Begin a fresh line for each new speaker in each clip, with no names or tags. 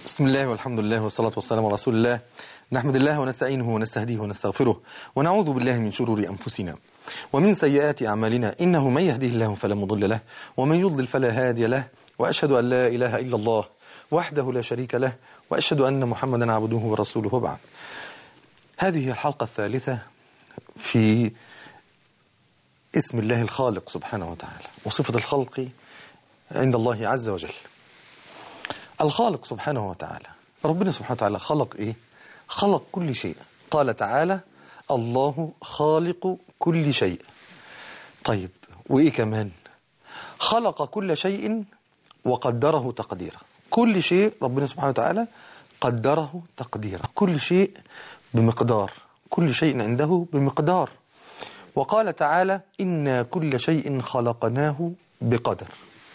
بسم الله والحمد لله والصلاة والسلام على رسول الله نحمد الله ونستعينه ونستهديه ونستغفره ونعوذ بالله من شرور أنفسنا ومن سيئات أعمالنا إنه من يهديه الله فلا مضل له ومن يضلل فلا هادي له وأشهد أن لا إله إلا الله وحده لا شريك له وأشهد أن محمدا عبده ورسوله وبعد هذه الحلقة الثالثة في اسم الله الخالق سبحانه وتعالى وصفة الخلق عند الله عز وجل الخالق سبحانه وتعالى ربنا سبحانه وتعالى خلق إيه؟ خلق كل شيء قال تعالى الله خالق كل شيء طيب وإيه كمان خلق كل شيء وقدره تقديرا كل شيء ربنا سبحانه وتعالى قدره تقديرا كل شيء بمقدار كل شيء عنده بمقدار وقال تعالى إنا كل شيء خلقناه بقدر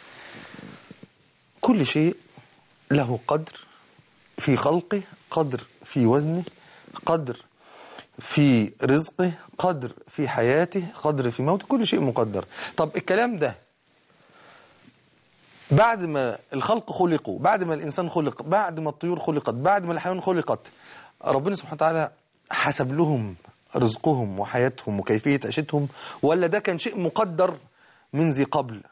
كل شيء له قدر في خلقه قدر في وزنه قدر في رزقه قدر في حياته قدر في موته كل شيء مقدر طب الكلام ده بعد ما الخلق خلقوا بعد ما الإنسان خلق بعد ما الطيور خلقت بعد ما الحيوان خلقت ربنا سبحانه وتعالى حسب لهم رزقهم وحياتهم وكيفية عيشتهم ولا ده كان شيء مقدر من ذي قبل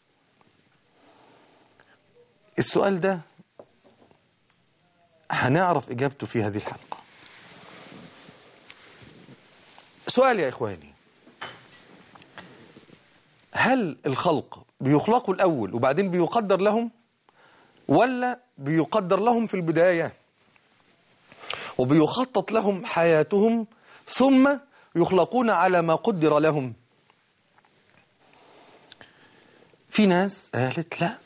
السؤال ده هنعرف إجابته في هذه الحلقة سؤال يا إخواني هل الخلق بيخلقوا الأول وبعدين بيقدر لهم ولا بيقدر لهم في البداية وبيخطط لهم حياتهم ثم يخلقون على ما قدر لهم في ناس قالت لا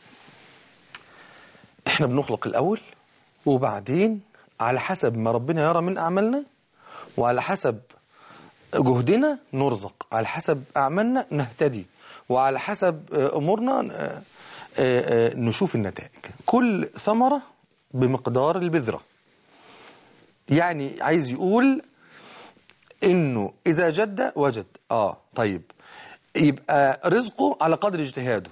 احنا بنخلق الأول وبعدين على حسب ما ربنا يرى من أعمالنا وعلى حسب جهدنا نرزق على حسب أعمالنا نهتدي وعلى حسب أمورنا نشوف النتائج كل ثمرة بمقدار البذرة يعني عايز يقول انه اذا جد وجد اه طيب يبقى رزقه على قدر اجتهاده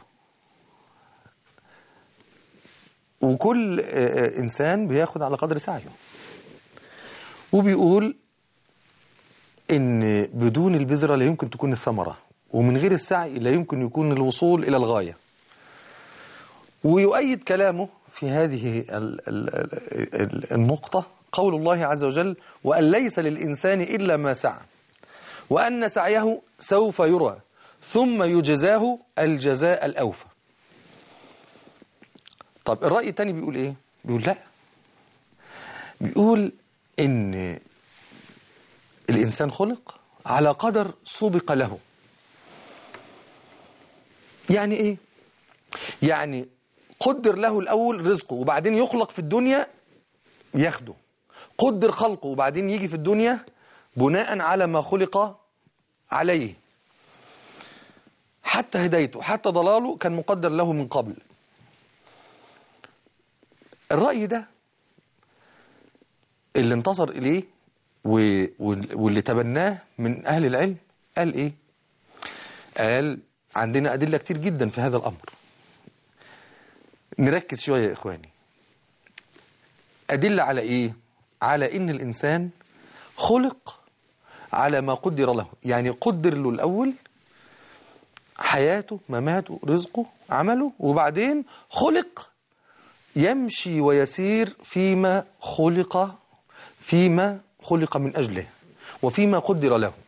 وكل انسان بياخد على قدر سعيه وبيقول ان بدون البذرة لا يمكن تكون الثمرة ومن غير السعي لا يمكن يكون الوصول الى الغاية ويؤيد كلامه في هذه النقطة قول الله عز وجل وأن ليس للإنسان إلا ما سعى وأن سعيه سوف يرى ثم يجزاه الجزاء الأوفى طب الرأي الثاني بيقول إيه؟ بيقول لا بيقول إن الإنسان خلق على قدر سبق له يعني إيه؟ يعني قدر له الأول رزقه وبعدين يخلق في الدنيا ياخده قدر خلقه وبعدين يجي في الدنيا بناء على ما خلق عليه حتى هدايته حتى ضلاله كان مقدر له من قبل الرأي ده اللي انتصر إليه واللي تبناه من أهل العلم قال إيه قال عندنا أدلة كتير جدا في هذا الأمر نركز شوية يا إخواني أدلة على إيه على إن الإنسان خلق على ما قدر له يعني قدر له الأول حياته مماته رزقه عمله وبعدين خلق يمشي ويسير فيما خلق فيما خلق من أجله وفيما قدر له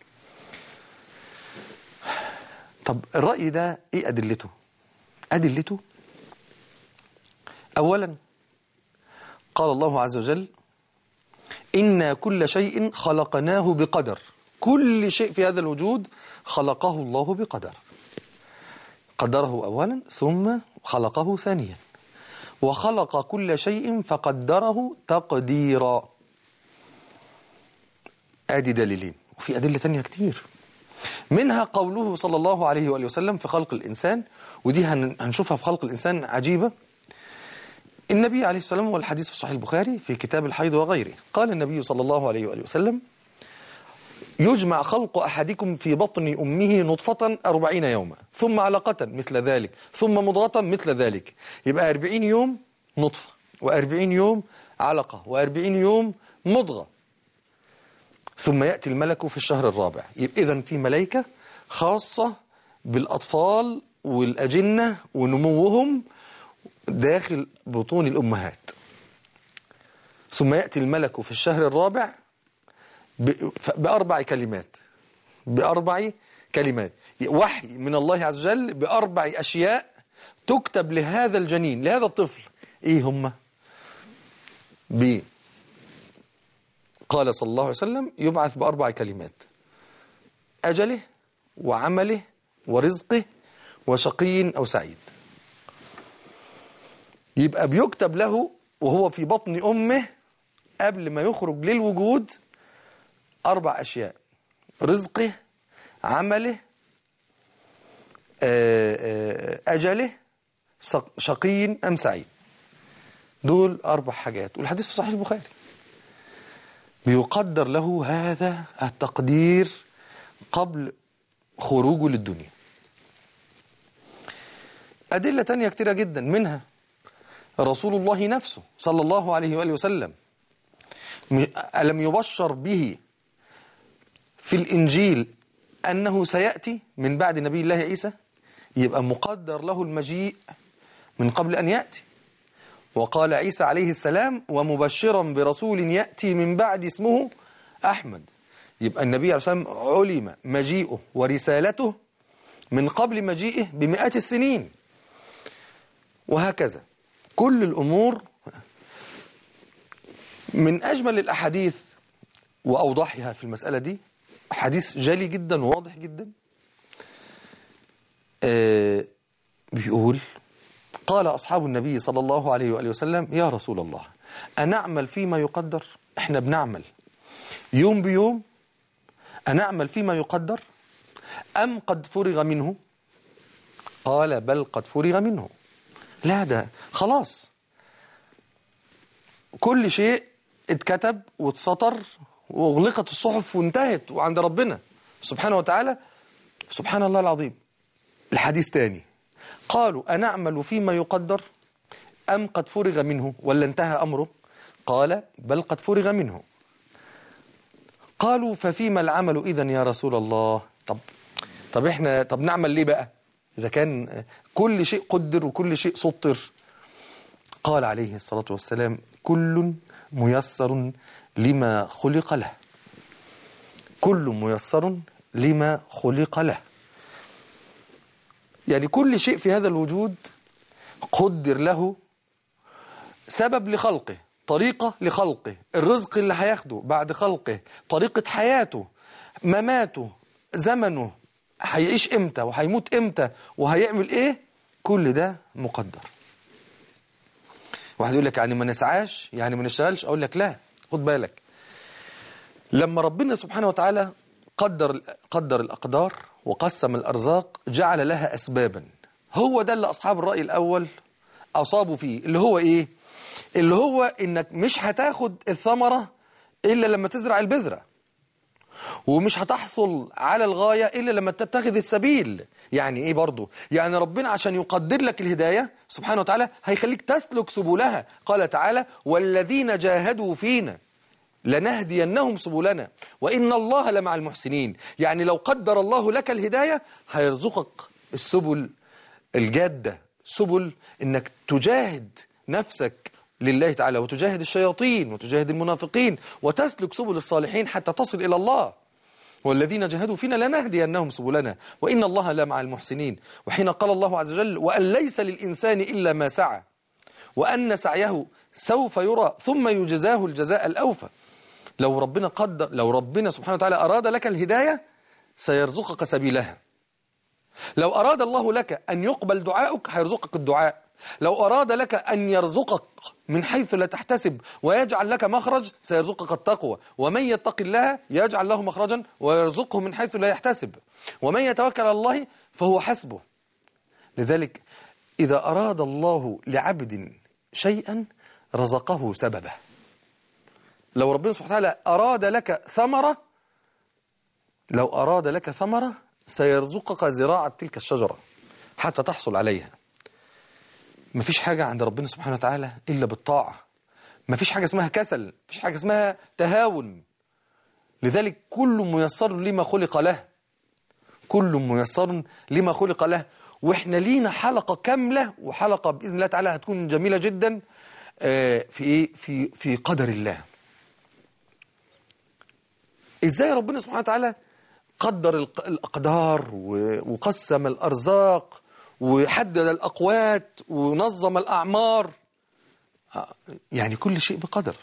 طب الرأي ده إيه أدلته أدلته أولا قال الله عز وجل إنا كل شيء خلقناه بقدر كل شيء في هذا الوجود خلقه الله بقدر قدره أولا ثم خلقه ثانيا وخلق كل شيء فقدره تقديرا آدي دليلين وفي أدلة تانية كتير منها قوله صلى الله عليه وآله وسلم في خلق الإنسان ودي هنشوفها في خلق الإنسان عجيبة النبي عليه السلام والحديث في صحيح البخاري في كتاب الحيض وغيره قال النبي صلى الله عليه وآله وسلم يجمع خلق أحدكم في بطن أمه نطفة أربعين يوما ثم علقة مثل ذلك ثم مضغة مثل ذلك يبقى أربعين يوم نطفة وأربعين يوم علقة وأربعين يوم مضغة ثم يأتي الملك في الشهر الرابع يبقى إذن في ملائكة خاصة بالأطفال والأجنة ونموهم داخل بطون الأمهات ثم يأتي الملك في الشهر الرابع بأربع كلمات بأربع كلمات وحي من الله عز وجل بأربع أشياء تكتب لهذا الجنين لهذا الطفل إيه هم ب قال صلى الله عليه وسلم يبعث بأربع كلمات أجله وعمله ورزقه وشقي أو سعيد يبقى بيكتب له وهو في بطن أمه قبل ما يخرج للوجود أربع أشياء رزقه عمله أجله شقي أم سعيد دول أربع حاجات والحديث في صحيح البخاري بيقدر له هذا التقدير قبل خروجه للدنيا أدلة تانية كتيرة جدا منها رسول الله نفسه صلى الله عليه وآله وسلم ألم يبشر به في الإنجيل أنه سيأتي من بعد نبي الله عيسى يبقى مقدر له المجيء من قبل أن يأتي وقال عيسى عليه السلام ومبشرا برسول يأتي من بعد اسمه أحمد يبقى النبي عليه السلام علم مجيئه ورسالته من قبل مجيئه بمئات السنين وهكذا كل الأمور من أجمل الأحاديث وأوضحها في المسألة دي حديث جلي جدا وواضح جدا آه بيقول قال أصحاب النبي صلى الله عليه وآله وسلم يا رسول الله أنعمل فيما يقدر إحنا بنعمل يوم بيوم أنعمل فيما يقدر أم قد فرغ منه قال بل قد فرغ منه لا ده خلاص كل شيء اتكتب واتسطر واغلقت الصحف وانتهت وعند ربنا سبحانه وتعالى سبحان الله العظيم الحديث تاني قالوا أنعمل فيما يقدر أم قد فرغ منه ولا انتهى أمره قال بل قد فرغ منه قالوا ففيما العمل إذا يا رسول الله طب طب احنا طب نعمل ليه بقى إذا كان كل شيء قدر وكل شيء سطر قال عليه الصلاة والسلام كل ميسر لما خلق له كل ميسر لما خلق له يعني كل شيء في هذا الوجود قدر له سبب لخلقه طريقة لخلقه الرزق اللي هياخده بعد خلقه طريقة حياته مماته زمنه هيعيش امتى وهيموت امتى وهيعمل ايه كل ده مقدر واحد يقول لك يعني ما نسعاش يعني ما نشتغلش اقول لك لا خد بالك لما ربنا سبحانه وتعالى قدر قدر الاقدار وقسم الارزاق جعل لها اسبابا هو ده اللي اصحاب الراي الاول اصابوا فيه اللي هو ايه اللي هو انك مش هتاخد الثمره الا لما تزرع البذره ومش هتحصل على الغاية إلا لما تتخذ السبيل يعني إيه برضو يعني ربنا عشان يقدر لك الهداية سبحانه وتعالى هيخليك تسلك سبلها قال تعالى والذين جاهدوا فينا لنهدينهم سبلنا وإن الله لمع المحسنين يعني لو قدر الله لك الهداية هيرزقك السبل الجادة سبل إنك تجاهد نفسك لله تعالى وتجاهد الشياطين وتجاهد المنافقين وتسلك سبل الصالحين حتى تصل إلى الله والذين جاهدوا فينا لنهدينهم سبلنا وإن الله لمع المحسنين وحين قال الله عز وجل وأن ليس للإنسان إلا ما سعى وأن سعيه سوف يرى ثم يجزاه الجزاء الأوفى لو ربنا قدر لو ربنا سبحانه وتعالى أراد لك الهداية سيرزقك سبيلها لو أراد الله لك أن يقبل دعاؤك هيرزقك الدعاء لو أراد لك أن يرزقك من حيث لا تحتسب ويجعل لك مخرج سيرزقك التقوى ومن يتق الله يجعل له مخرجا ويرزقه من حيث لا يحتسب ومن يتوكل على الله فهو حسبه لذلك إذا أراد الله لعبد شيئا رزقه سببه لو ربنا سبحانه وتعالى أراد لك ثمرة لو أراد لك ثمرة سيرزقك زراعة تلك الشجرة حتى تحصل عليها مفيش حاجة عند ربنا سبحانه وتعالى إلا بالطاعة مفيش حاجة اسمها كسل مفيش حاجة اسمها تهاون لذلك كل ميسر لما خلق له كل ميسر لما خلق له واحنا لينا حلقة كاملة وحلقة بإذن الله تعالى هتكون جميلة جدا آه، في ايه في في قدر الله ازاي ربنا سبحانه وتعالى قدر الق- الأقدار و- وقسم الأرزاق وحدد الأقوات ونظم الأعمار آه، يعني كل شيء بقدر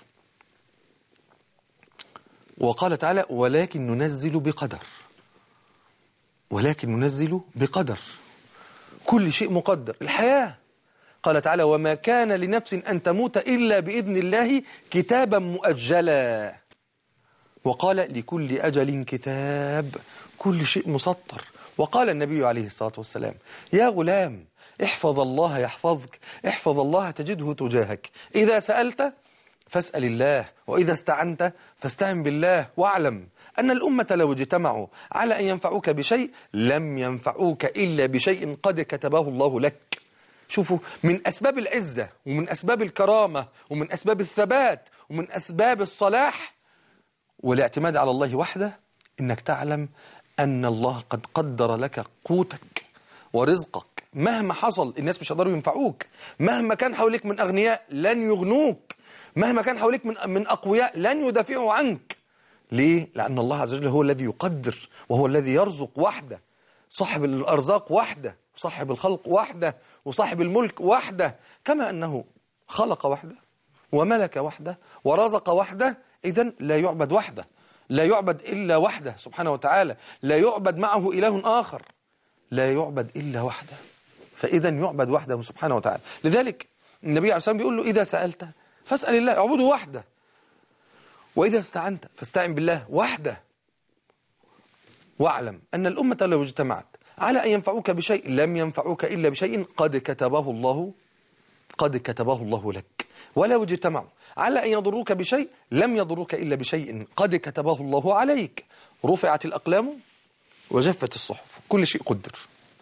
وقال تعالى ولكن ننزل بقدر ولكن ننزل بقدر كل شيء مقدر الحياة قال تعالى وما كان لنفس أن تموت إلا بإذن الله كتابا مؤجلا وقال لكل أجل كتاب كل شيء مسطر وقال النبي عليه الصلاة والسلام يا غلام احفظ الله يحفظك احفظ الله تجده تجاهك إذا سألت فاسأل الله وإذا استعنت فاستعن بالله واعلم أن الأمة لو اجتمعوا على أن ينفعوك بشيء لم ينفعوك إلا بشيء قد كتبه الله لك شوفوا من أسباب العزة ومن أسباب الكرامة ومن أسباب الثبات ومن أسباب الصلاح والاعتماد على الله وحده انك تعلم ان الله قد قدر لك قوتك ورزقك مهما حصل الناس مش هيقدروا ينفعوك مهما كان حواليك من اغنياء لن يغنوك مهما كان حواليك من من اقوياء لن يدافعوا عنك ليه لان الله عز وجل هو الذي يقدر وهو الذي يرزق وحده صاحب الارزاق وحده وصاحب الخلق وحده وصاحب الملك وحده كما انه خلق وحده وملك وحده ورزق وحده إذا لا يعبد وحده لا يعبد إلا وحده سبحانه وتعالى لا يعبد معه إله آخر لا يعبد إلا وحده فإذا يعبد وحده سبحانه وتعالى لذلك النبي عليه الصلاة والسلام بيقول له إذا سألت فاسأل الله اعبده وحده وإذا استعنت فاستعن بالله وحده واعلم أن الأمة لو اجتمعت على أن ينفعوك بشيء لم ينفعوك إلا بشيء قد كتبه الله قد كتبه الله لك ولو اجتمعوا على أن يضروك بشيء لم يضروك إلا بشيء قد كتبه الله عليك رفعت الأقلام وجفت الصحف كل شيء قدر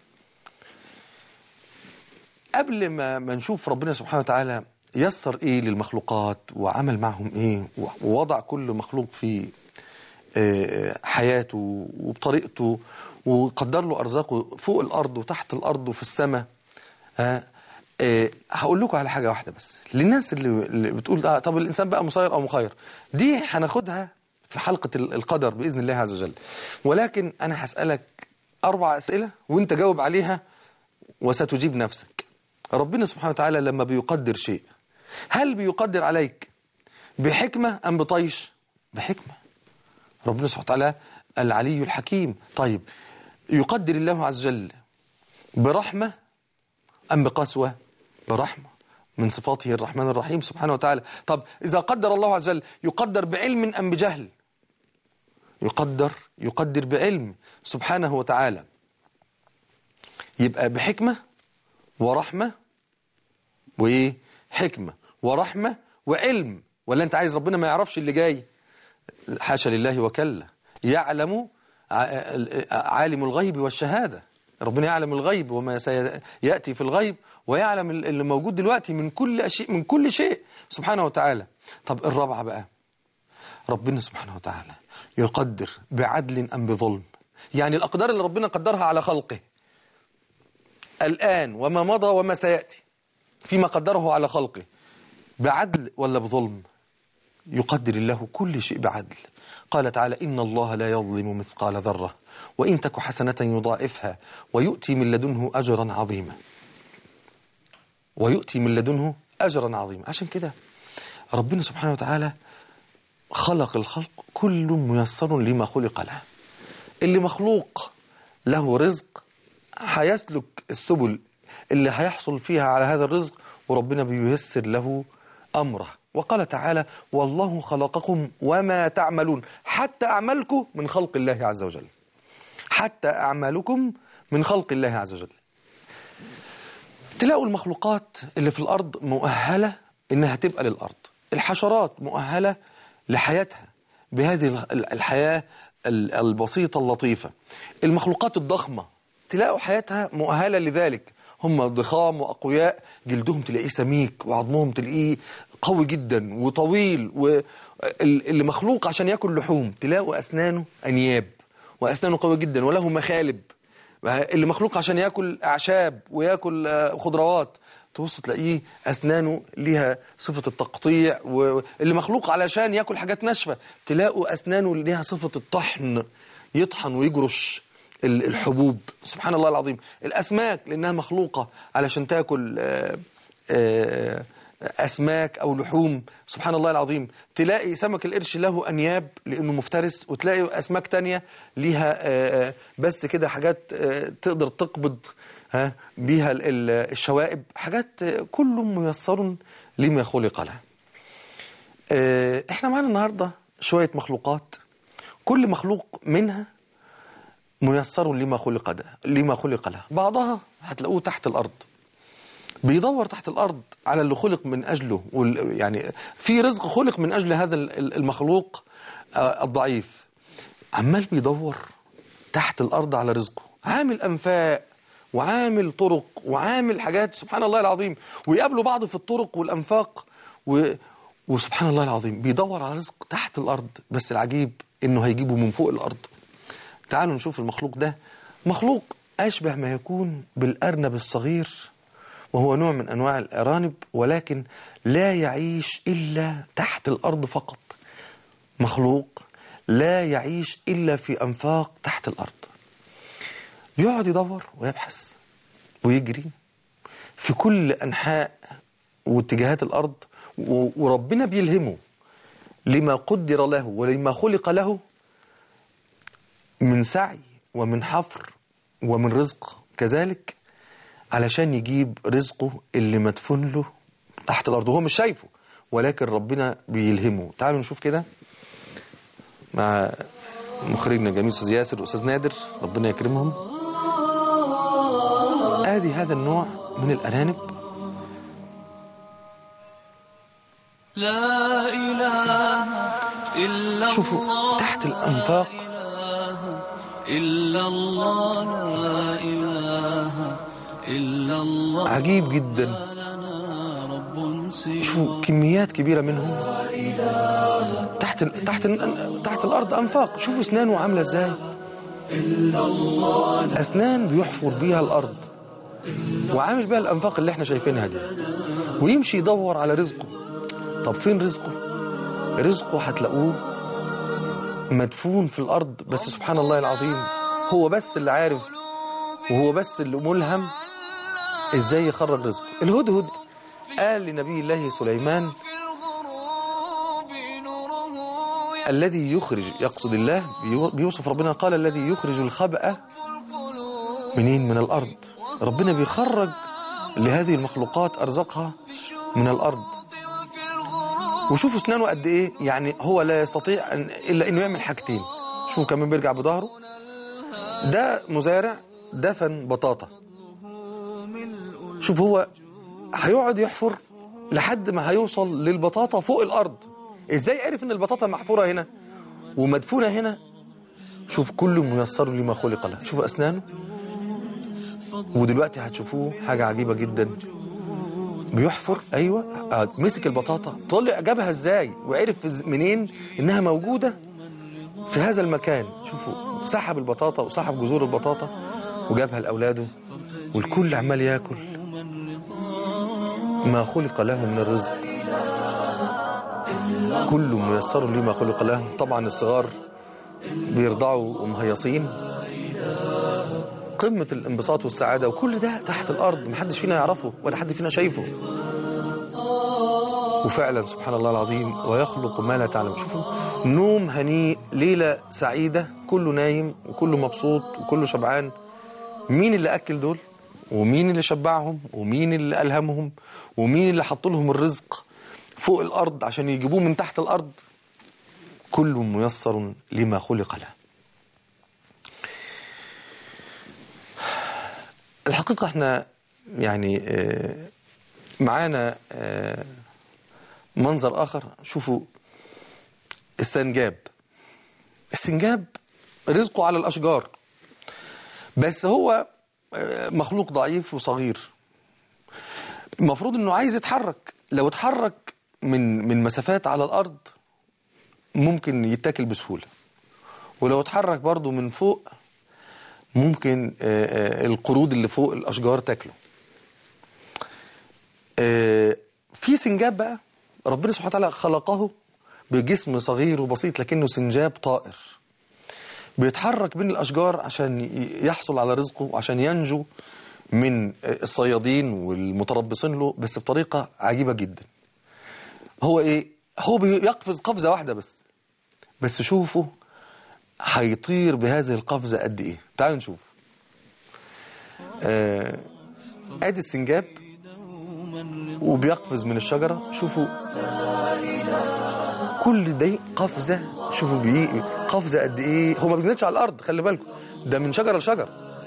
قبل ما ما نشوف ربنا سبحانه وتعالى يسر ايه للمخلوقات وعمل معهم ايه ووضع كل مخلوق في آه، حياته وبطريقته وقدر له ارزاقه فوق الارض وتحت الارض وفي السماء آه، آه، هقول لكم على حاجه واحده بس للناس اللي, اللي بتقول آه طب الانسان بقى مسير او مخير دي هناخدها في حلقه ال- القدر باذن الله عز وجل ولكن انا هسالك اربع اسئله وانت جاوب عليها وستجيب نفسك ربنا سبحانه وتعالى لما بيقدر شيء هل بيقدر عليك بحكمة أم بطيش بحكمة ربنا سبحانه وتعالى العلي الحكيم طيب يقدر الله عز وجل برحمة أم بقسوة برحمة من صفاته الرحمن الرحيم سبحانه وتعالى طب إذا قدر الله عز وجل يقدر بعلم أم بجهل يقدر يقدر بعلم سبحانه وتعالى يبقى بحكمة ورحمة وإيه حكمة ورحمة وعلم ولا أنت عايز ربنا ما يعرفش اللي جاي حاشا لله وكلا يعلم ع- عالم الغيب والشهادة ربنا يعلم الغيب وما سيأتي في الغيب ويعلم اللي موجود دلوقتي من كل شيء من كل شيء سبحانه وتعالى طب الرابعة بقى ربنا سبحانه وتعالى يقدر بعدل أم بظلم يعني الأقدار اللي ربنا قدرها على خلقه الآن وما مضى وما سيأتي فيما قدره على خلقه بعدل ولا بظلم يقدر الله كل شيء بعدل قال تعالى إن الله لا يظلم مثقال ذرة وإن تك حسنة يضاعفها ويؤتي من لدنه أجرا عظيما ويؤتي من لدنه أجرا عظيما عشان كده ربنا سبحانه وتعالى خلق الخلق كل ميسر لما خلق له اللي مخلوق له رزق هيسلك السبل اللي هيحصل فيها على هذا الرزق وربنا بييسر له أمره وقال تعالى والله خلقكم وما تعملون حتى أعمالكم من خلق الله عز وجل حتى أعمالكم من خلق الله عز وجل تلاقوا المخلوقات اللي في الأرض مؤهلة إنها تبقى للأرض الحشرات مؤهلة لحياتها بهذه الحياة البسيطة اللطيفة المخلوقات الضخمة تلاقوا حياتها مؤهلة لذلك هم ضخام وأقوياء جلدهم تلاقيه سميك وعظمهم تلاقيه قوي جدا وطويل واللي مخلوق عشان ياكل لحوم تلاقوا أسنانه أنياب وأسنانه قوي جدا وله مخالب اللي مخلوق عشان ياكل أعشاب وياكل آه، خضروات تبص تلاقيه أسنانه ليها صفة التقطيع واللي مخلوق علشان ياكل حاجات ناشفة تلاقوا أسنانه ليها صفة الطحن يطحن ويجرش ال- الحبوب سبحان الله العظيم الأسماك لأنها مخلوقة علشان تاكل آه، آه، أسماك أو لحوم سبحان الله العظيم تلاقي سمك القرش له أنياب لأنه مفترس وتلاقي أسماك تانية ليها آه، آه، بس كده حاجات آه، تقدر تقبض ها بيها ال- ال- الشوائب حاجات آه، كل ميسر لما خلق له آه، احنا معانا النهاردة شوية مخلوقات كل مخلوق منها ميسر لما خلق ده لما خلق له بعضها هتلاقوه تحت الأرض بيدور تحت الأرض على اللي خلق من أجله وال- يعني في رزق خلق من أجل هذا ال- ال- المخلوق آه، الضعيف عمال بيدور تحت الأرض على رزقه عامل أنفاق وعامل طرق وعامل حاجات سبحان الله العظيم ويقابلوا بعض في الطرق والأنفاق و... وسبحان الله العظيم بيدور على رزق تحت الأرض بس العجيب إنه هيجيبه من فوق الأرض تعالوا نشوف المخلوق ده مخلوق أشبه ما يكون بالأرنب الصغير وهو نوع من أنواع الأرانب ولكن لا يعيش إلا تحت الأرض فقط مخلوق لا يعيش إلا في أنفاق تحت الأرض يقعد يدور ويبحث ويجري في كل أنحاء واتجاهات الأرض و- وربنا بيلهمه لما قدر له ولما خلق له من سعي ومن حفر ومن رزق كذلك علشان يجيب رزقه اللي مدفون له تحت الأرض وهو مش شايفه ولكن ربنا بيلهمه تعالوا نشوف كده مع مخرجنا الجميل أستاذ ياسر وأستاذ نادر ربنا يكرمهم آدي هذا النوع من الأرانب
لا إله إلا
شوفوا
الله
تحت الأنفاق
إلا الله لا إله إلا الله
عجيب جدا
لنا رب سوى
شوفوا كميات كبيرة منهم تحت تحت تحت الأرض أنفاق شوفوا أسنانه عاملة إزاي أسنان بيحفر بيها الأرض وعامل بيها الأنفاق اللي احنا شايفينها دي ويمشي يدور على رزقه طب فين رزقه رزقه هتلاقوه مدفون في الأرض بس سبحان الله العظيم هو بس اللي عارف وهو بس اللي ملهم ازاي يخرج رزقه الهدهد قال لنبي الله سليمان
في الغروب نوره
الذي يخرج يقصد الله بيو- بيوصف ربنا قال الذي يخرج الخبأ
القلوب
منين من الأرض ربنا بيخرج لهذه المخلوقات أرزقها من الأرض
وفي الغروب
وشوفوا اسنانه قد إيه يعني هو لا يستطيع أن إلا إنه يعمل حاجتين شوفوا كمان بيرجع بظهره ده مزارع دفن بطاطا شوف هو هيقعد يحفر لحد ما هيوصل للبطاطا فوق الأرض إزاي عرف إن البطاطا محفورة هنا ومدفونة هنا شوف كل ميسر لما خلق له شوفوا أسنانه ودلوقتي هتشوفوه حاجة عجيبة جدا بيحفر ايوه آه، مسك البطاطا طلع جابها ازاي وعرف إز- منين انها موجوده في هذا المكان شوفوا سحب البطاطا وسحب جذور البطاطا وجابها لاولاده والكل عمال ياكل ما خلق له من الرزق كل ميسر لما خلق له طبعا الصغار بيرضعوا ومهيصين قمة الانبساط والسعادة وكل ده تحت الأرض محدش فينا يعرفه ولا حد فينا شايفه وفعلا سبحان الله العظيم ويخلق ما لا تعلم شوفوا نوم هنيء ليلة سعيدة كله نايم وكله مبسوط وكله شبعان مين اللي أكل دول ومين اللي شبعهم ومين اللي ألهمهم ومين اللي حط لهم الرزق فوق الأرض عشان يجيبوه من تحت الأرض كل ميسر لما خلق له الحقيقة احنا يعني آه، معانا آه، منظر آخر شوفوا السنجاب السنجاب رزقه على الأشجار بس هو آه، مخلوق ضعيف وصغير المفروض انه عايز يتحرك لو اتحرك من من مسافات على الارض ممكن يتاكل بسهوله ولو اتحرك برضه من فوق ممكن آه، آه، القرود اللي فوق الاشجار تاكله آه، في سنجاب بقى ربنا سبحانه وتعالى خلقه بجسم صغير وبسيط لكنه سنجاب طائر بيتحرك بين الأشجار عشان ي- يحصل على رزقه وعشان ينجو من الصيادين والمتربصين له بس بطريقة عجيبة جدا هو إيه؟ هو بيقفز قفزة واحدة بس بس شوفوا هيطير بهذه القفزة قد إيه تعالوا نشوف آه، ادي السنجاب وبيقفز من الشجرة شوفوا كل دي قفزة شوفوا بي قفزة قد ايه هو ما بينزلش على الارض خلي بالكم ده من شجرة لشجرة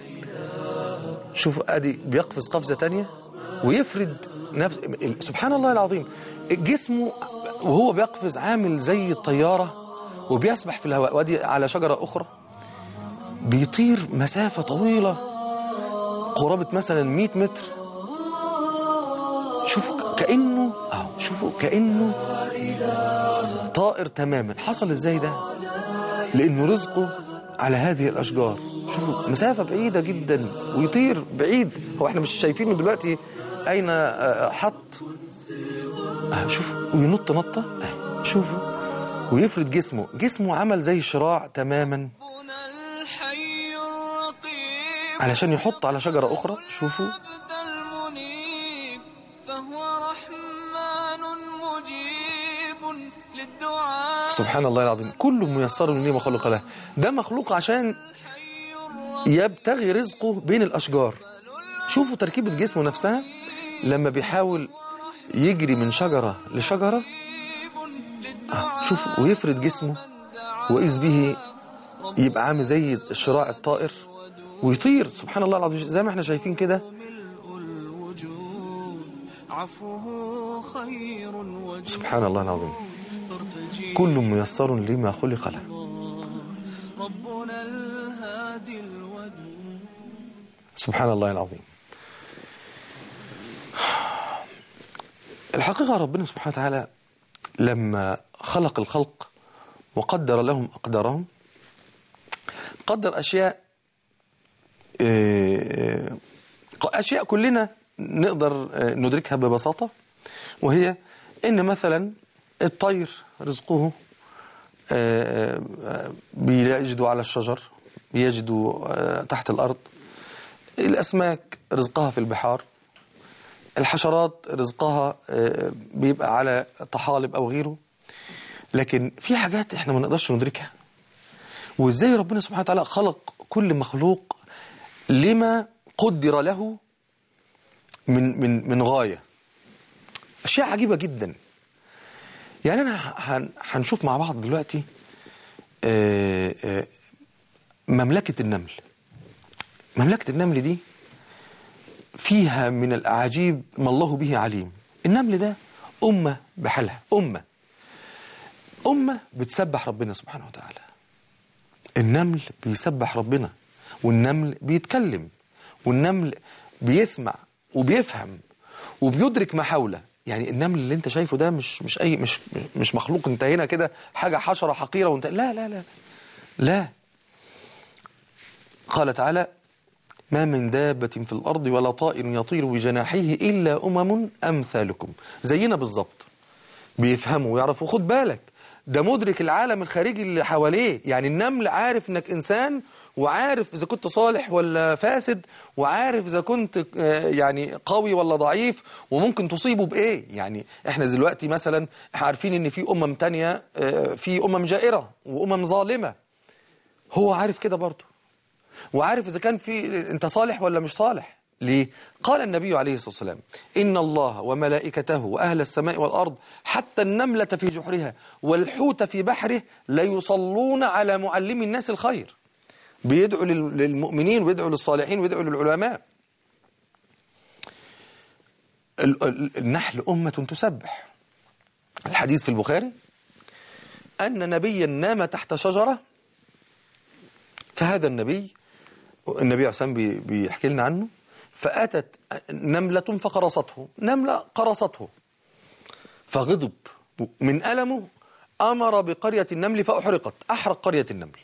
شوفوا ادي بيقفز قفزة تانية ويفرد نفس سبحان الله العظيم جسمه وهو بيقفز عامل زي الطيارة وبيسبح في الهواء وادي على شجرة أخرى بيطير مسافة طويلة قرابة مثلا 100 متر شوفوا كأنه أهو شوفوا كأنه طائر تماما حصل ازاي ده لأنه رزقه على هذه الأشجار شوفوا مسافة بعيدة جدا ويطير بعيد هو احنا مش شايفينه دلوقتي أين آه، حط آه، شوفوا وينط نطة آه، شوفوا ويفرد جسمه جسمه عمل زي الشراع تماما
ربنا الحي الرقيب
علشان يحط على شجرة أخرى شوفوا
العبد المنيب فهو رحمن مجيب للدعاء
سبحان الله العظيم كل ميسر لما خلق له ده مخلوق عشان يبتغي رزقه بين الأشجار شوفوا تركيبة جسمه نفسها لما بيحاول يجري من شجرة لشجرة آه، شوفوا ويفرد جسمه وإذ به يبقى عامل زي الشراع الطائر ويطير سبحان الله العظيم زي ما احنا شايفين كده
الوجود عفوه خير وجود
سبحان الله العظيم
ترتجي
كل ميسر لما خلق له
ربنا الهادي الودود
سبحان الله العظيم الحقيقة ربنا سبحانه وتعالى لما خلق الخلق وقدر لهم أقدارهم قدر أشياء آه، أشياء كلنا نقدر آه، ندركها ببساطة وهي إن مثلا الطير رزقه آه، آه، بيجدوا على الشجر بيجدوا آه، تحت الأرض الأسماك رزقها في البحار الحشرات رزقها آه، بيبقى على طحالب أو غيره لكن في حاجات احنا ما نقدرش ندركها وازاي ربنا سبحانه وتعالى خلق كل مخلوق لما قدر له من من من غايه اشياء عجيبه جدا يعني انا هن- هنشوف مع بعض دلوقتي آه، آه، مملكه النمل مملكه النمل دي فيها من الأعاجيب ما الله به عليم النمل ده أمة بحالها أمة أمة بتسبح ربنا سبحانه وتعالى النمل بيسبح ربنا والنمل بيتكلم والنمل بيسمع وبيفهم وبيدرك ما حوله يعني النمل اللي انت شايفه ده مش مش اي مش مش مخلوق انت هنا كده حاجه حشره حقيره وانت لا لا لا لا قال تعالى ما من دابة في الأرض ولا طائر يطير بجناحيه إلا أمم أمثالكم زينا بالظبط بيفهموا ويعرفوا خد بالك ده مدرك العالم الخارجي اللي حواليه يعني النمل عارف انك انسان وعارف اذا كنت صالح ولا فاسد وعارف اذا كنت آه، يعني قوي ولا ضعيف وممكن تصيبه بايه يعني احنا دلوقتي مثلا احنا عارفين ان في امم تانية آه، في امم جائرة وامم ظالمة هو عارف كده برضه وعارف إذا كان في أنت صالح ولا مش صالح ليه؟ قال النبي عليه الصلاة والسلام إن الله وملائكته وأهل السماء والأرض حتى النملة في جحرها والحوت في بحره ليصلون على معلم الناس الخير بيدعوا لل- للمؤمنين ويدعوا للصالحين ويدعوا للعلماء ال- ال- النحل أمة تسبح الحديث في البخاري أن نبيا نام تحت شجرة فهذا النبي النبي عليه الصلاة والسلام بي- بيحكي لنا عنه فأتت نملة فقرصته نملة قرصته فغضب من ألمه أمر بقرية النمل فأحرقت أحرق قرية النمل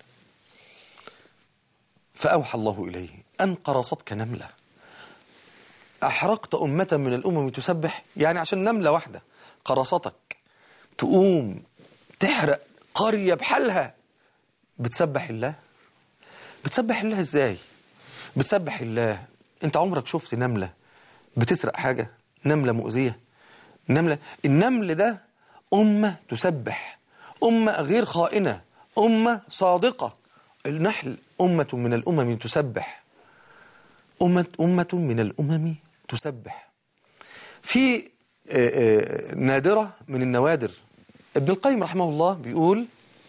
فأوحى الله إليه أن قرصتك نملة أحرقت أمة من الأمم تسبح يعني عشان نملة واحدة قرصتك تقوم تحرق قرية بحالها بتسبح الله بتسبح الله ازاي بتسبح الله انت عمرك شفت نملة بتسرق حاجة نملة مؤذية نملة النمل ده أمة تسبح أمة غير خائنة أمة صادقة النحل أمة من الأمم تسبح أمة, أمة من الأمم تسبح في آه، آه، نادرة من النوادر ابن القيم رحمه الله بيقول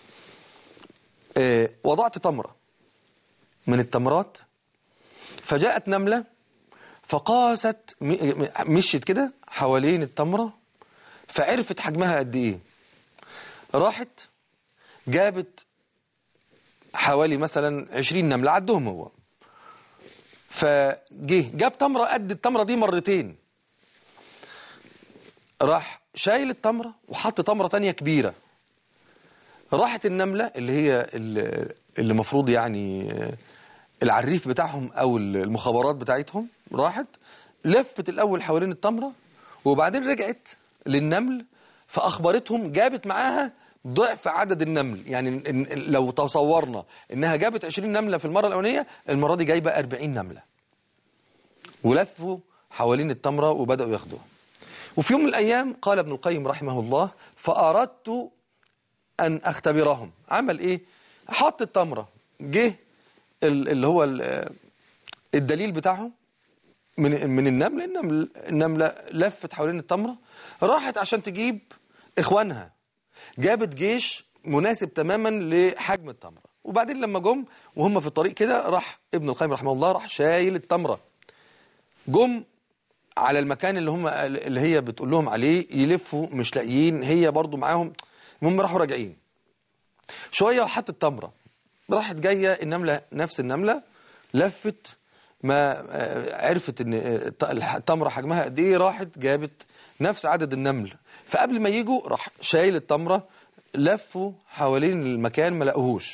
آه، وضعت تمرة من التمرات فجاءت نملة فقاست م- م- مشيت كده حوالين التمرة فعرفت حجمها قد ايه راحت جابت حوالي مثلا 20 نملة عدهم هو فجه جاب تمرة قد التمرة دي مرتين راح شايل التمرة وحط تمرة تانية كبيرة راحت النملة اللي هي ال- اللي مفروض يعني آه، العريف بتاعهم أو المخابرات بتاعتهم راحت لفت الأول حوالين التمرة وبعدين رجعت للنمل فأخبرتهم جابت معاها ضعف عدد النمل يعني إن- إن- لو تصورنا إنها جابت 20 نملة في المرة الأولانية المرة دي جايبة 40 نملة ولفوا حوالين التمرة وبدأوا ياخدوها وفي يوم من الأيام قال ابن القيم رحمه الله فأردت أن أختبرهم عمل إيه حط التمرة جه ال- اللي هو ال- الدليل بتاعهم من من النمل النمل النملة لفت حوالين التمرة راحت عشان تجيب إخوانها جابت جيش مناسب تماما لحجم التمرة وبعدين لما جم وهم في الطريق كده راح ابن القيم رحمه الله راح شايل التمرة جم على المكان اللي هم اللي هي بتقول لهم عليه يلفوا مش لاقيين هي برضو معاهم المهم راحوا راجعين شويه وحط التمره راحت جايه النمله نفس النمله لفت ما آه، عرفت ان آه، الت- التمره حجمها قد ايه راحت جابت نفس عدد النمل فقبل ما يجوا راح شايل التمره لفوا حوالين المكان ما لقوهوش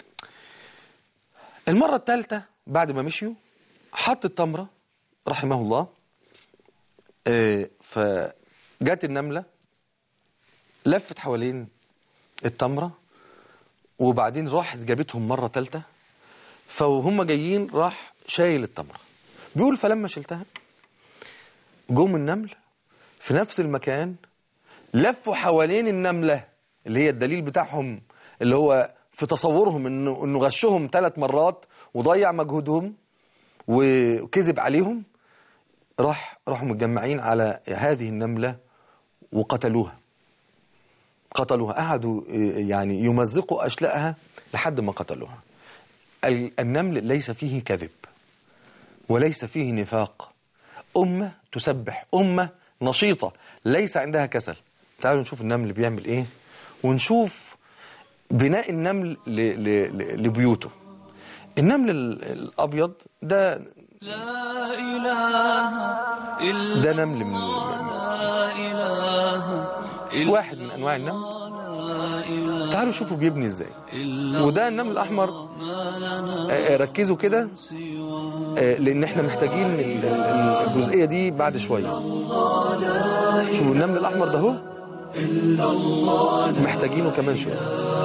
المره الثالثه بعد ما مشيوا حط التمره رحمه الله آه، فجت النملة لفت حوالين التمرة وبعدين راحت جابتهم مرة تالتة فهم جايين راح شايل التمرة بيقول فلما شلتها جم النمل في نفس المكان لفوا حوالين النملة اللي هي الدليل بتاعهم اللي هو في تصورهم انه انه غشهم ثلاث مرات وضيع مجهودهم وكذب عليهم راح راحوا متجمعين على هذه النملة وقتلوها قتلوها قعدوا إيه، يعني يمزقوا أشلاءها لحد ما قتلوها ال- النمل ليس فيه كذب وليس فيه نفاق أمة تسبح أمة نشيطة ليس عندها كسل تعالوا نشوف النمل بيعمل إيه ونشوف بناء النمل ل- ل- ل- لبيوته النمل ال- الأبيض ده
لا إله إلا
ده نمل من
لا إله إلا
واحد من انواع النمل
لا إله
تعالوا شوفوا بيبني ازاي
إلا
وده النمل الاحمر
ما لنا
آه، آه، ركزوا كده
سوى
آه، لان احنا محتاجين ال- ال- الجزئيه دي بعد شويه شوفوا النمل الاحمر ده اهو محتاجينه كمان شويه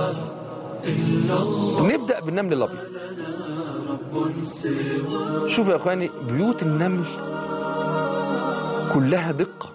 نبدا بالنمل الابيض شوفوا يا اخواني بيوت النمل كلها دقه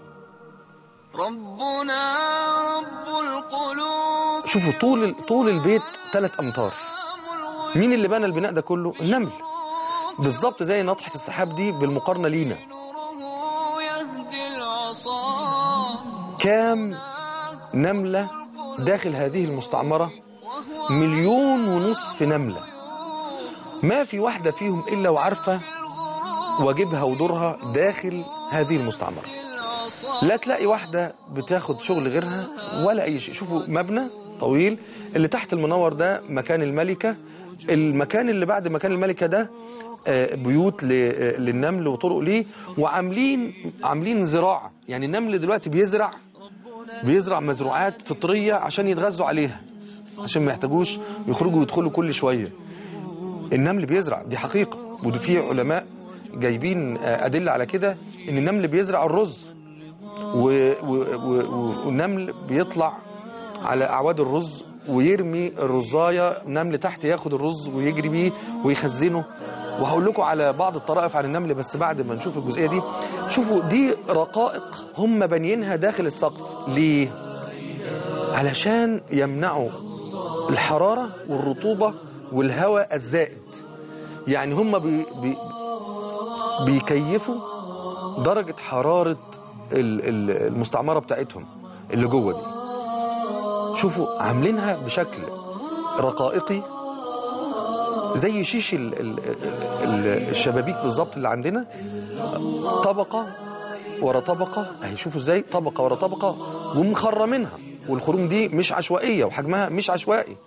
ربنا رب القلوب
شوفوا طول طول البيت ثلاث امتار مين اللي بنى البناء ده كله النمل بالظبط زي ناطحه السحاب دي بالمقارنه لينا
نوره يهدي العصا
كام نملة داخل هذه المستعمرة مليون ونصف نملة ما في واحدة فيهم إلا وعارفة واجبها ودورها داخل هذه المستعمرة لا تلاقي واحدة بتاخد شغل غيرها ولا أي شيء شوفوا مبنى طويل اللي تحت المنور ده مكان الملكة المكان اللي بعد مكان الملكة ده آه، بيوت ل- آه، للنمل وطرق ليه وعاملين عاملين زراعه يعني النمل دلوقتي بيزرع بيزرع مزروعات فطريه عشان يتغذوا عليها عشان ما يحتاجوش يخرجوا ويدخلوا كل شويه النمل بيزرع دي حقيقه ودي في علماء جايبين آه، ادله على كده ان النمل بيزرع الرز و- و- و- والنمل بيطلع على اعواد الرز ويرمي الرزايه نمل تحت ياخد الرز ويجري بيه ويخزنه وهقول لكم على بعض الطرائف عن النمل بس بعد ما نشوف الجزئيه دي شوفوا دي رقائق هم بانيينها داخل السقف ليه علشان يمنعوا الحراره والرطوبه والهواء الزائد يعني هم بي بي بيكيفوا درجة حرارة ال- ال- المستعمرة بتاعتهم اللي جوه دي شوفوا عاملينها بشكل رقائقي زي شيش ال ال ال الشبابيك بالظبط اللي عندنا طبقة ورا طبقة اهي شوفوا ازاي طبقة ورا طبقة ومخرمينها والخروم دي مش عشوائية وحجمها مش عشوائي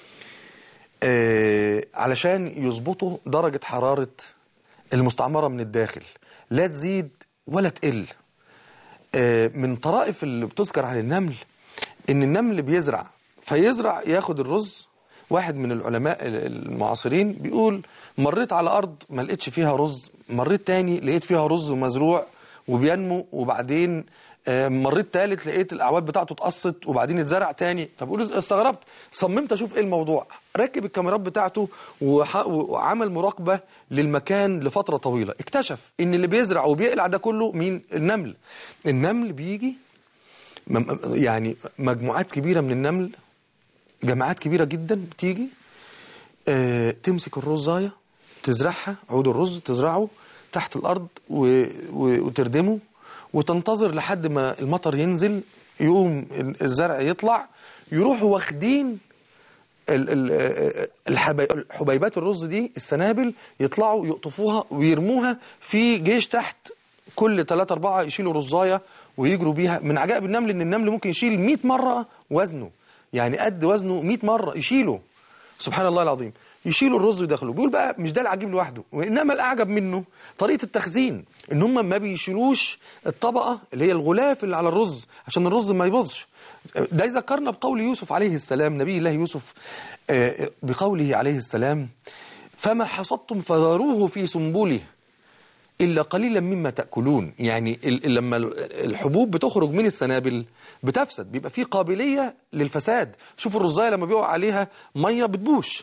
آه علشان يظبطوا درجة حرارة المستعمرة من الداخل لا تزيد ولا تقل آه، من طرائف اللي بتذكر عن النمل ان النمل بيزرع فيزرع ياخد الرز واحد من العلماء المعاصرين بيقول مريت على ارض ما لقيتش فيها رز مريت تاني لقيت فيها رز مزروع وبينمو وبعدين آه، مريت تالت لقيت الاعواد بتاعته اتقصت وبعدين اتزرع تاني فبقول استغربت صممت اشوف ايه الموضوع ركب الكاميرات بتاعته وح- وعمل مراقبه للمكان لفتره طويله اكتشف ان اللي بيزرع وبيقلع ده كله مين النمل النمل بيجي مم- يعني مجموعات كبيره من النمل جماعات كبيره جدا بتيجي آه، تمسك الرزايه تزرعها عود الرز تزرعه تحت الارض و... و... وتردمه وتنتظر لحد ما المطر ينزل يقوم الزرع يطلع يروحوا واخدين ال- ال- الحبي- حبيبات الرز دي السنابل يطلعوا يقطفوها ويرموها في جيش تحت كل 3 4 يشيلوا رزايه ويجروا بيها من عجائب النمل ان النمل ممكن يشيل 100 مره وزنه يعني قد وزنه 100 مره يشيله سبحان الله العظيم يشيلوا الرز ويدخلوا بيقول بقى مش ده العجيب لوحده وانما الاعجب منه طريقه التخزين ان هم ما بيشيلوش الطبقه اللي هي الغلاف اللي على الرز عشان الرز ما يبوظش ده يذكرنا بقول يوسف عليه السلام نبي الله يوسف آه، بقوله عليه السلام فما حصدتم فذروه في سنبله إلا قليلا مما تأكلون يعني ال- ال- لما ال- الحبوب بتخرج من السنابل بتفسد بيبقى في قابلية للفساد شوفوا الرزاية لما بيقع عليها مية بتبوش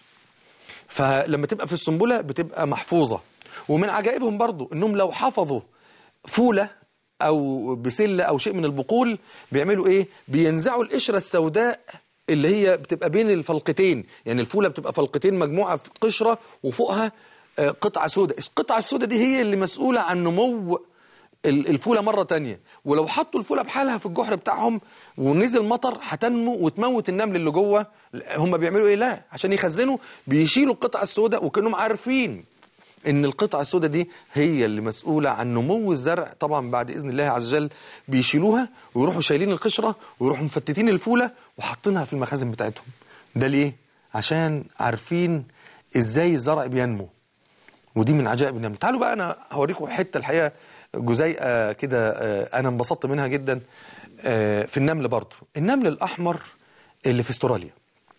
فلما تبقى في السنبلة بتبقى محفوظة ومن عجائبهم برضو انهم لو حفظوا فولة او بسلة او شيء من البقول بيعملوا ايه بينزعوا القشرة السوداء اللي هي بتبقى بين الفلقتين يعني الفولة بتبقى فلقتين مجموعة في قشرة وفوقها آه، قطعة سوداء القطعة السوداء دي هي اللي مسؤولة عن نمو ال- الفولة مرة تانية ولو حطوا الفولة بحالها في الجحر بتاعهم ونزل مطر هتنمو وتموت النمل اللي جوه هم بيعملوا ايه لا عشان يخزنوا بيشيلوا القطعة السوداء وكانهم عارفين ان القطعة السوداء دي هي اللي مسؤولة عن نمو الزرع طبعا بعد اذن الله عز وجل بيشيلوها ويروحوا شايلين القشرة ويروحوا مفتتين الفولة وحاطينها في المخازن بتاعتهم ده ليه عشان عارفين ازاي الزرع بينمو ودي من عجائب النمل تعالوا بقى انا هوريكم حته الحقيقه جزيئه كده آه، انا انبسطت منها جدا آه، في النمل برضو النمل الاحمر اللي في استراليا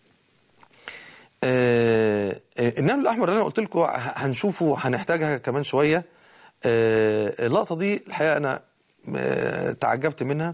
آه، آه، النمل الاحمر اللي انا قلت لكم ه- هنشوفه هنحتاجها كمان شويه آه، اللقطه دي الحقيقه انا آه، تعجبت منها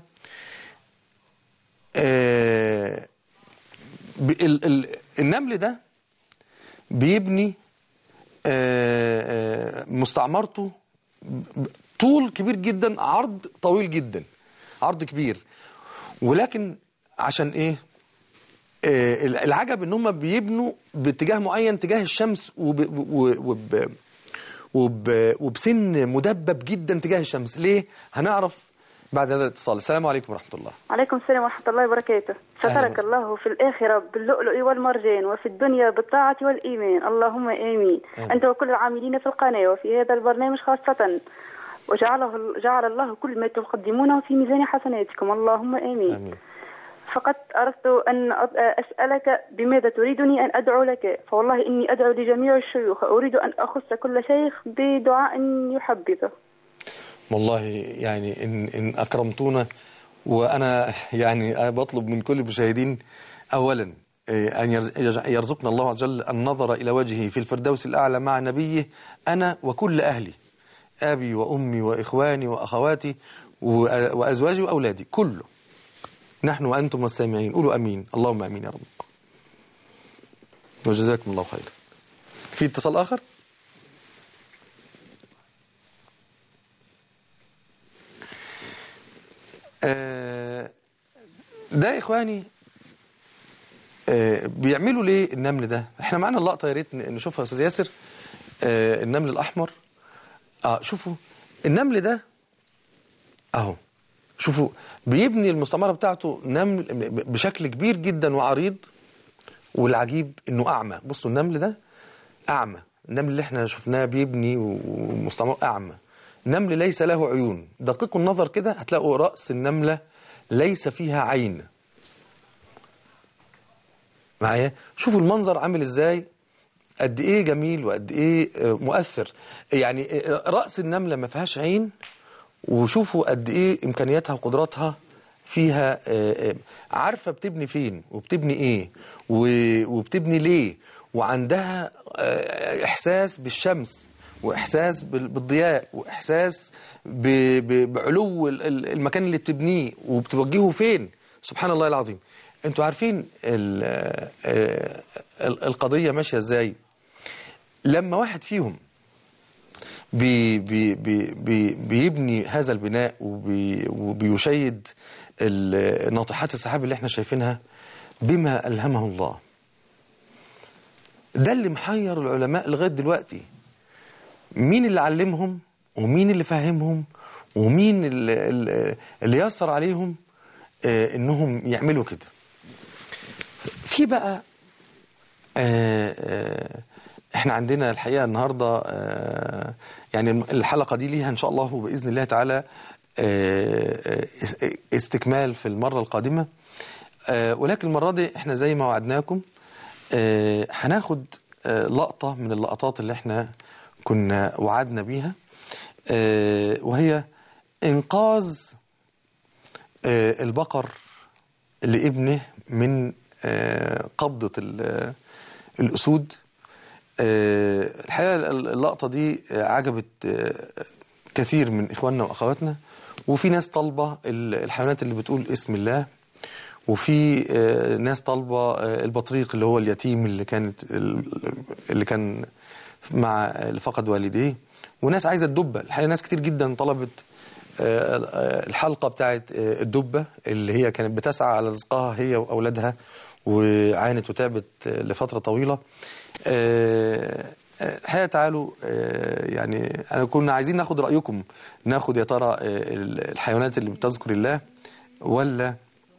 آه، ب- ال- ال- النمل ده بيبني آه، آه، مستعمرته ب- طول كبير جدا عرض طويل جدا عرض كبير ولكن عشان ايه آه، العجب ان هم بيبنوا باتجاه معين تجاه الشمس وب وب وب وب وبسن مدبب جدا تجاه الشمس ليه هنعرف بعد هذا الاتصال السلام عليكم ورحمه الله
عليكم السلام ورحمة الله وبركاته سترك
أهلا.
الله في الآخرة باللؤلؤ والمرجان وفي الدنيا بالطاعة والإيمان اللهم آمين
آمين.
أنت وكل العاملين في القناة وفي هذا البرنامج خاصة وجعله جعل الله كل ما تقدمونه في ميزان حسناتكم اللهم آمين
امين
فقط أردت أن أ- أسألك بماذا تريدني أن أدعو لك فوالله إني أدعو لجميع الشيوخ أريد أن أخص كل شيخ بدعاء يحبذه
والله يعني إن, إن أكرمتونا وأنا يعني بطلب من كل المشاهدين أولا إيه، أن يرز- يج- يرزقنا الله عز وجل النظر إلى وجهه في الفردوس الأعلى مع نبيه أنا وكل أهلي أبي وأمي وإخواني وأخواتي وأ- وأزواجي وأولادي كله نحن وأنتم والسامعين قولوا أمين اللهم أمين يا رب وجزاكم الله خيرا في اتصال آخر آه، ده يا إخواني آه، بيعملوا ليه النمل ده احنا معانا اللقطة يا ريت ن- نشوفها يا أستاذ ياسر آه، النمل الأحمر اه شوفوا النمل ده اهو شوفوا بيبني المستعمرة بتاعته نمل بشكل كبير جدا وعريض والعجيب انه اعمى بصوا النمل ده اعمى النمل اللي احنا شفناه بيبني ومستعمر اعمى نمل ليس له عيون دقيقوا النظر كده هتلاقوا رأس النملة ليس فيها عين معايا شوفوا المنظر عامل ازاي قد ايه جميل وقد ايه آه، مؤثر يعني آه، رأس النملة ما فيهاش عين وشوفوا قد ايه امكانياتها وقدراتها فيها آه، آه، عارفة بتبني فين وبتبني ايه و- وبتبني ليه وعندها آه، احساس بالشمس واحساس بال- بالضياء واحساس ب- ب- بعلو ال- ال- المكان اللي بتبنيه وبتوجهه فين سبحان الله العظيم انتوا عارفين ال- آه، ال- القضية ماشية ازاي لما واحد فيهم بي بي بي بي بيبني هذا البناء وبي وبيشيد ال- ناطحات السحاب اللي احنا شايفينها بما ألهمه الله ده اللي محير العلماء لغاية دلوقتي مين اللي علمهم ومين اللي فهمهم ومين اللي, اللي- اللي يسر عليهم آه، انهم يعملوا كده في بقى آه، آه، احنا عندنا الحقيقة النهاردة آه، يعني الحلقة دي ليها ان شاء الله بإذن الله تعالى آه، آه، استكمال في المرة القادمة آه، ولكن المرة دي احنا زي ما وعدناكم آه، هناخد آه، لقطة من اللقطات اللي احنا كنا وعدنا بيها آه، وهي انقاذ آه، البقر لابنه من آه، قبضة ال- الأسود آه، الحقيقة اللقطة دي آه، عجبت آه، كثير من إخواننا وأخواتنا وفي ناس طالبة ال- الحيوانات اللي بتقول اسم الله وفي آه، ناس طالبة آه، البطريق اللي هو اليتيم اللي كانت اللي كان مع اللي فقد والديه وناس عايزة الدبة الحقيقة ناس كتير جدا طلبت آه، آه، الحلقة بتاعت آه، الدبة اللي هي كانت بتسعى على رزقها هي وأولادها وعانت وتعبت آه، لفترة طويلة آه، آه، الحقيقة تعالوا آه، يعني أنا كنا عايزين ناخد رأيكم ناخد يا ترى آه، الحيوانات اللي بتذكر الله ولا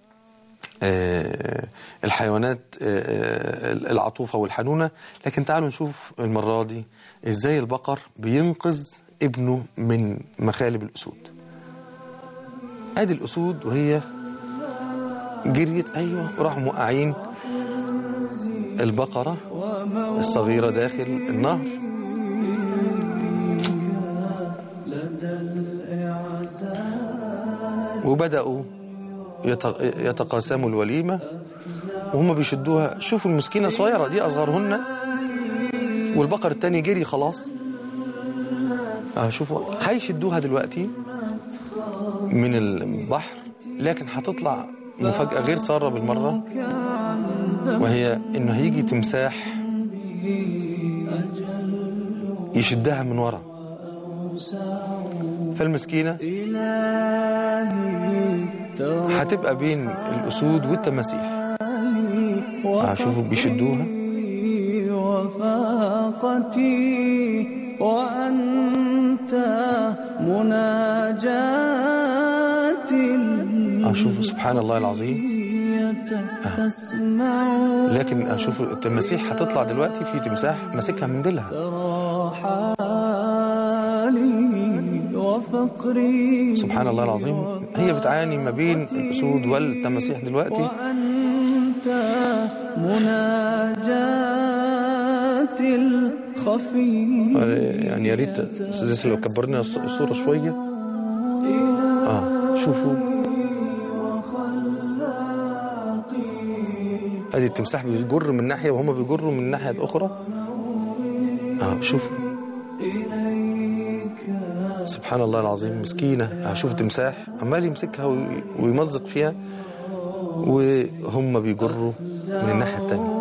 آه، الحيوانات آه، العطوفة والحنونة لكن تعالوا نشوف المرة دي ازاي البقر بينقذ ابنه من مخالب الأسود ادي الأسود وهي جريت أيوة وراحوا موقعين البقرة الصغيرة داخل النهر وبدأوا يت- يتقاسموا الوليمة وهم بيشدوها شوفوا المسكينة صغيرة دي أصغرهن والبقر التاني جري خلاص آه شوفوا هيشدوها دلوقتي من البحر لكن هتطلع مفاجأة غير سارة بالمرة وهي إنه هيجي تمساح يشدها من ورا فالمسكينة هتبقى بين الأسود والتماسيح آه، شوفوا بيشدوها
وفاقتي وأنت مناجاتي
آه، شوفوا سبحان الله العظيم
تسمع
لكن آه، شوفوا التماسيح هتطلع دلوقتي في تمساح ماسكها من ديلها
حالي وفقري
سبحان الله العظيم هي بتعاني ما بين الأسود والتماسيح دلوقتي
وأنت مناجاتي الخفي
يعني يا ريت أستاذ ياسر لو كبرنا الص- الصورة شوية اه شوفوا ادي التمساح بيجر من ناحية وهم بيجروا من الناحية الأخرى اه شوفوا سبحان الله العظيم مسكينة هشوف تمساح عمال يمسكها وي- ويمزق فيها وهم بيجروا من الناحية التانية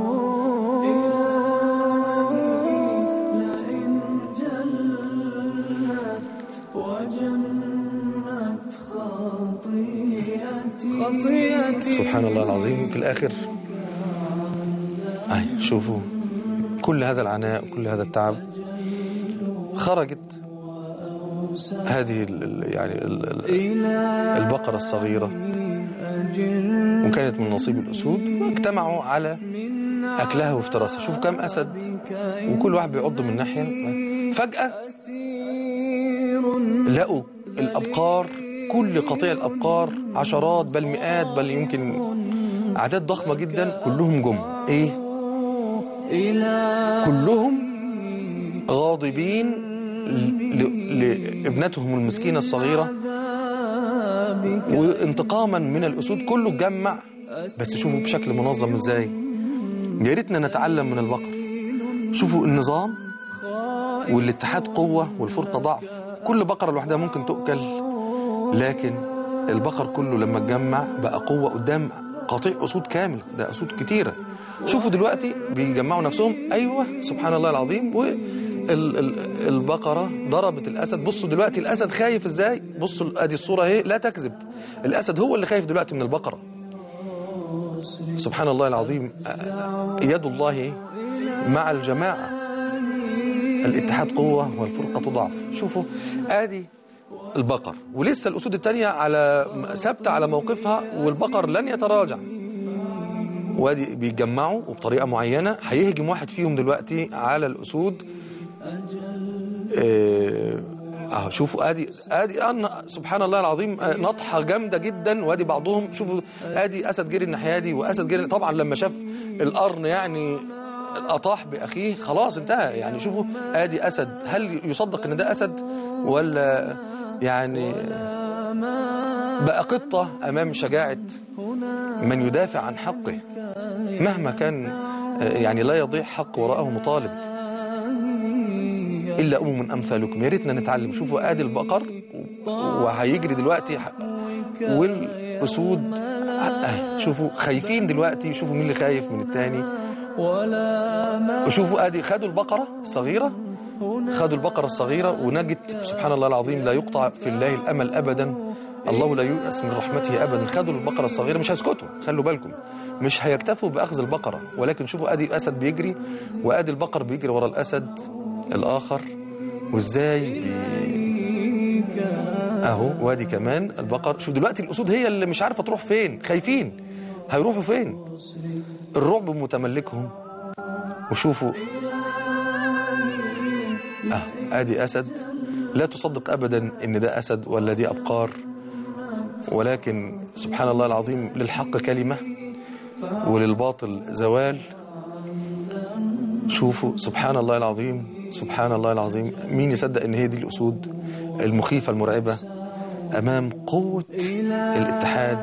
خطيئتي
سبحان الله العظيم في الآخر أي شوفوا كل هذا العناء وكل هذا التعب خرجت هذه ال- ال- يعني ال- ال- البقرة الصغيرة وكانت من نصيب الأسود واجتمعوا على أكلها وافتراسها شوفوا كم أسد وكل واحد بيعض من ناحية فجأة لقوا الأبقار كل قطيع الأبقار عشرات بل مئات بل يمكن أعداد ضخمة جدا كلهم جم إيه كلهم غاضبين ل- ل- لابنتهم المسكينة الصغيرة وانتقاما من الأسود كله اتجمع بس شوفوا بشكل منظم ازاي يا ريتنا نتعلم من البقر شوفوا النظام والاتحاد قوة والفرقة ضعف كل بقرة لوحدها ممكن تؤكل لكن البقر كله لما اتجمع بقى قوة قدام قطيع أسود كامل ده أسود كتيرة شوفوا دلوقتي بيجمعوا نفسهم أيوة سبحان الله العظيم والبقرة ضربت الأسد بصوا دلوقتي الأسد خايف إزاي بصوا أدي الصورة اهي لا تكذب الأسد هو اللي خايف دلوقتي من البقرة سبحان الله العظيم يد الله مع الجماعة الاتحاد قوة والفرقة ضعف شوفوا ادي البقر ولسه الاسود التانية على ثابتة على موقفها والبقر لن يتراجع وادي بيتجمعوا وبطريقة معينة هيهجم واحد فيهم دلوقتي على الاسود اه آه، شوفوا ادي ادي أن سبحان الله العظيم آه، نطحه جامده جدا وادي بعضهم شوفوا ادي اسد جري الناحيه دي واسد جري طبعا لما شاف القرن يعني اطاح باخيه خلاص انتهى يعني شوفوا ادي اسد هل يصدق ان ده اسد ولا يعني بقى قطه امام شجاعه من يدافع عن حقه مهما كان آه، يعني لا يضيع حق وراءه مطالب الا امم امثالكم يا ريتنا نتعلم شوفوا ادي البقر وهيجري دلوقتي ح- والاسود آه، شوفوا خايفين دلوقتي شوفوا مين اللي خايف من التاني وشوفوا ادي خدوا البقره الصغيره خدوا البقره الصغيره ونجت سبحان الله العظيم لا يقطع في الله الامل ابدا الله لا ييأس من رحمته ابدا خدوا البقره الصغيره مش هيسكتوا خلوا بالكم مش هيكتفوا باخذ البقره ولكن شوفوا ادي اسد بيجري وادي البقر بيجري ورا الاسد الاخر وازاي بي... اهو وادي كمان البقر شوف دلوقتي الاسود هي اللي مش عارفه تروح فين خايفين هيروحوا فين الرعب متملكهم وشوفوا اه ادي اسد لا تصدق ابدا ان ده اسد ولا دي ابقار ولكن سبحان الله العظيم للحق كلمه وللباطل زوال شوفوا سبحان الله العظيم سبحان الله العظيم مين يصدق ان هي دي الاسود المخيفه المرعبه امام قوه الاتحاد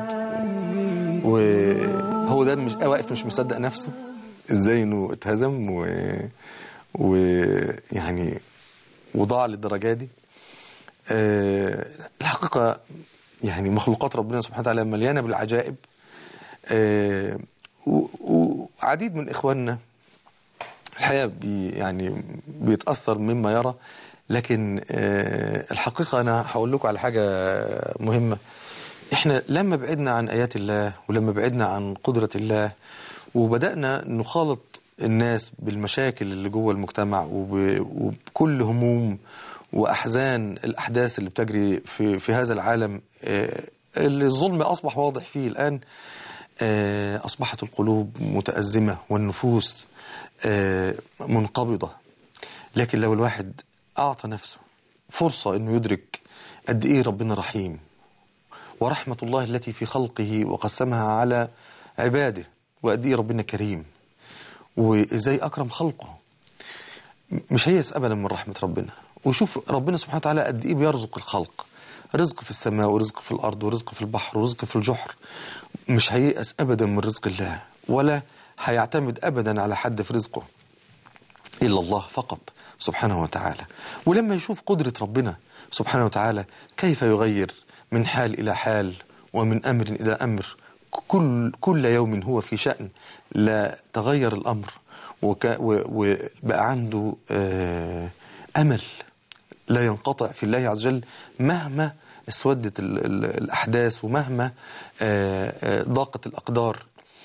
وهو ده مش واقف مش مصدق نفسه ازاي انه اتهزم و ويعني وضاع للدرجه دي أه الحقيقه يعني مخلوقات ربنا سبحانه وتعالى مليانه بالعجائب أه و- وعديد من اخواننا الحقيقه بي يعني بيتاثر مما يرى لكن آه، الحقيقه انا هقول لكم على حاجه مهمه احنا لما بعدنا عن ايات الله ولما بعدنا عن قدره الله وبدانا نخالط الناس بالمشاكل اللي جوه المجتمع وب- وبكل هموم واحزان الاحداث اللي بتجري في في هذا العالم آه، اللي الظلم اصبح واضح فيه الان آه، أصبحت القلوب متأزمة والنفوس آه، منقبضة لكن لو الواحد أعطى نفسه فرصة أنه يدرك قد إيه ربنا رحيم ورحمة الله التي في خلقه وقسمها على عباده وقد ايه ربنا كريم وازاي اكرم خلقه مش هيأس ابدا من رحمة ربنا وشوف ربنا سبحانه وتعالى قد ايه بيرزق الخلق رزق في السماء ورزق في الارض ورزق في البحر ورزق في الجحر مش هيأس ابدا من رزق الله ولا هيعتمد ابدا على حد في رزقه إلا الله فقط سبحانه وتعالى ولما يشوف قدرة ربنا سبحانه وتعالى كيف يغير من حال إلى حال ومن أمر إلى أمر كل, كل يوم هو في شأن لا تغير الأمر وك و- وبقى عنده آه، أمل لا ينقطع في الله عز وجل مهما اسودت ال- ال- الأحداث ومهما آه، آه، ضاقت الأقدار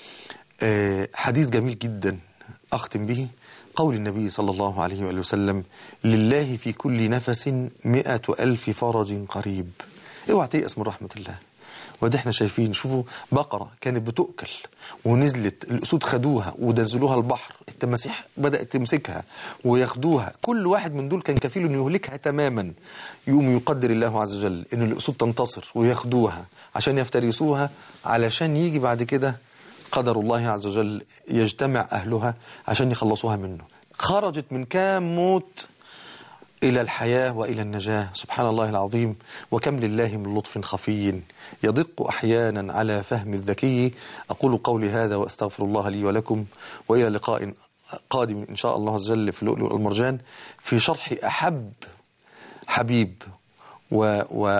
آه، حديث جميل جدا أختم به قول النبي صلى الله عليه وآله وسلم لله في كل نفس مئة ألف فرج قريب اوعى تيأس من رحمة الله وده احنا شايفين شوفوا بقرة كانت بتؤكل ونزلت الأسود خدوها ودزلوها البحر التماسيح بدأت تمسكها وياخدوها كل واحد من دول كان كفيل انه يهلكها تماما يقوم يقدر الله عز وجل ان الأسود تنتصر وياخدوها عشان يفترسوها علشان يجي بعد كده قدر الله عز وجل يجتمع أهلها عشان يخلصوها منه خرجت من كام موت إلى الحياة وإلى النجاة سبحان الله العظيم وكم لله من لطف خفي يدق أحيانا على فهم الذكي أقول قولي هذا وأستغفر الله لي ولكم وإلى لقاء قادم إن شاء الله عز وجل في اللؤلؤ والمرجان في شرح أحب حبيب و, و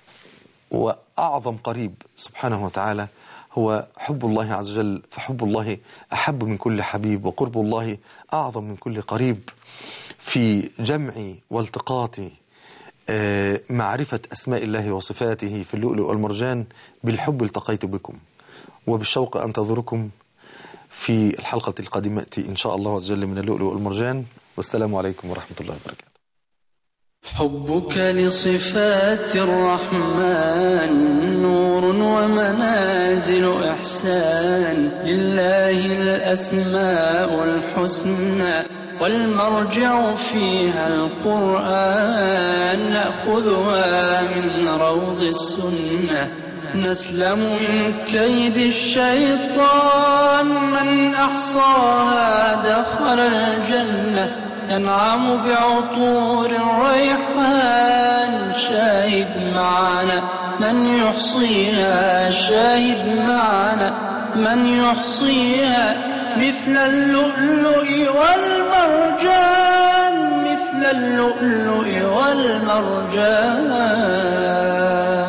وأعظم قريب سبحانه وتعالى هو حب الله عز وجل فحب الله أحب من كل حبيب وقرب الله أعظم من كل قريب في جمع والتقاط آه، معرفة أسماء الله وصفاته في اللؤلؤ والمرجان بالحب التقيت بكم وبالشوق أنتظركم في الحلقة القادمة إن شاء الله عز وجل من اللؤلؤ والمرجان والسلام عليكم ورحمة الله وبركاته
حبك لصفات الرحمن نور ومنازل إحسان لله الأسماء الحسنى والمرجع فيها القرآن نأخذها من روض السنة نسلم من كيد الشيطان من أحصاها دخل الجنة ينعم بعطور الريحان شاهد معنا من يحصيها شاهد معنا من يحصيها مثل اللؤلؤ والمرجان مثل اللؤلؤ والمرجان